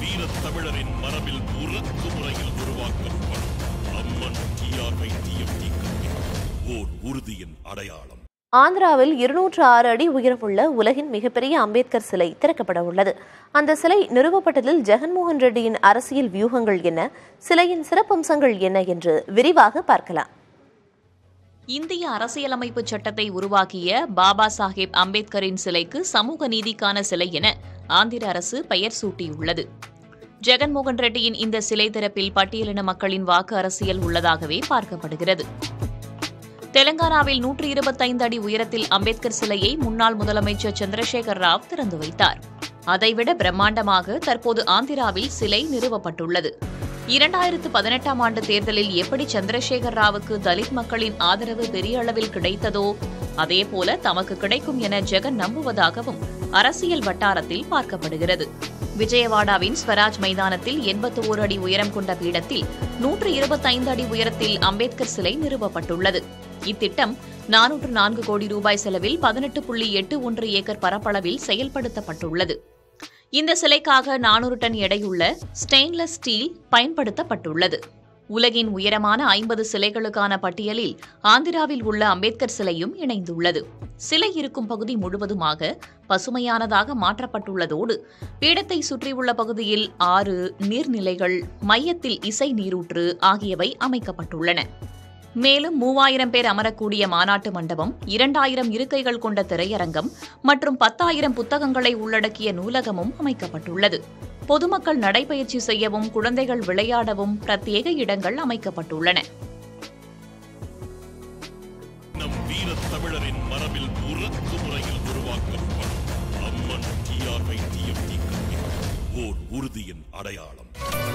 வீரத் தமிழரின் மரபில் உருக்கு முறையில் உருவாக்கப்படும் அம்மன் டிஆர்ஐ டிஎம்டி கல்வி ஓர் உறுதியின் அடையாளம் ஆந்திராவில் இருநூற்று ஆறு அடி உயரமுள்ள உலகின் மிகப்பெரிய அம்பேத்கர் சிலை திறக்கப்பட உள்ளது அந்த சிலை நிறுவப்பட்டதில் ஜெகன்மோகன் ரெட்டியின் அரசியல் வியூகங்கள் என்ன சிலையின் சிறப்பம்சங்கள் என்ன என்று விரிவாக பார்க்கலாம் இந்திய அரசியலமைப்பு சட்டத்தை உருவாக்கிய பாபா சாஹேப் அம்பேத்கரின் சிலைக்கு சமூக நீதிக்கான சிலை என ஆந்திர அரசு பெயர் சூட்டியுள்ளது ஜெகன்மோகன் ரெட்டியின் இந்த சிலை திறப்பில் பட்டியலின மக்களின் வாக்கு அரசியல் உள்ளதாகவே பார்க்கப்படுகிறது தெலங்கானாவில் நூற்று இருபத்தைந்து அடி உயரத்தில் அம்பேத்கர் சிலையை முன்னாள் முதலமைச்சர் சந்திரசேகர் ராவ் திறந்து வைத்தார் அதைவிட பிரம்மாண்டமாக தற்போது ஆந்திராவில் சிலை நிறுவப்பட்டுள்ளது இரண்டாயிரத்து பதினெட்டாம் ஆண்டு தேர்தலில் எப்படி சந்திரசேகர் ராவுக்கு தலித் மக்களின் ஆதரவு பெரிய அளவில் கிடைத்ததோ அதேபோல தமக்கு கிடைக்கும் என ஜெகன் நம்புவதாகவும் அரசியல் வட்டாரத்தில் பார்க்கப்படுகிறது விஜயவாடாவின் ஸ்வராஜ் மைதானத்தில் எண்பத்தி ஓரு அடி உயரம் கொண்ட பீடத்தில் நூற்று இருபத்தைந்து அடி உயரத்தில் அம்பேத்கர் சிலை நிறுவப்பட்டுள்ளது இத்திட்டம் நானூற்று நான்கு கோடி ரூபாய் செலவில் பதினெட்டு புள்ளி எட்டு ஒன்று ஏக்கர் பரப்பளவில் செயல்படுத்தப்பட்டுள்ளது இந்த சிலைக்காக நானூறு டன் எடையுள்ள ஸ்டெயின்லெஸ் ஸ்டீல் பயன்படுத்தப்பட்டுள்ளது உலகின் உயரமான ஐம்பது சிலைகளுக்கான பட்டியலில் ஆந்திராவில் உள்ள அம்பேத்கர் சிலையும் இணைந்துள்ளது சிலை இருக்கும் பகுதி முழுவதுமாக பசுமையானதாக மாற்றப்பட்டுள்ளதோடு பீடத்தை சுற்றியுள்ள பகுதியில் ஆறு நீர்நிலைகள் மையத்தில் இசை நீரூற்று ஆகியவை அமைக்கப்பட்டுள்ளன மேலும் மூவாயிரம் பேர் அமரக்கூடிய மாநாட்டு மண்டபம் இரண்டாயிரம் இருக்கைகள் கொண்ட திரையரங்கம் மற்றும் பத்தாயிரம் புத்தகங்களை உள்ளடக்கிய நூலகமும் அமைக்கப்பட்டுள்ளது பொதுமக்கள் நடைபயிற்சி செய்யவும் குழந்தைகள் விளையாடவும் பிரத்யேக இடங்கள் அமைக்கப்பட்டுள்ளன நம் வீரத் தமிழரின் மரபில் உருக்கு முறையில் உருவாக்கப்படும் அம்மன் டிஆர்ஐ டிஎம்டி கல்வி ஓர் உறுதியின் அடையாளம்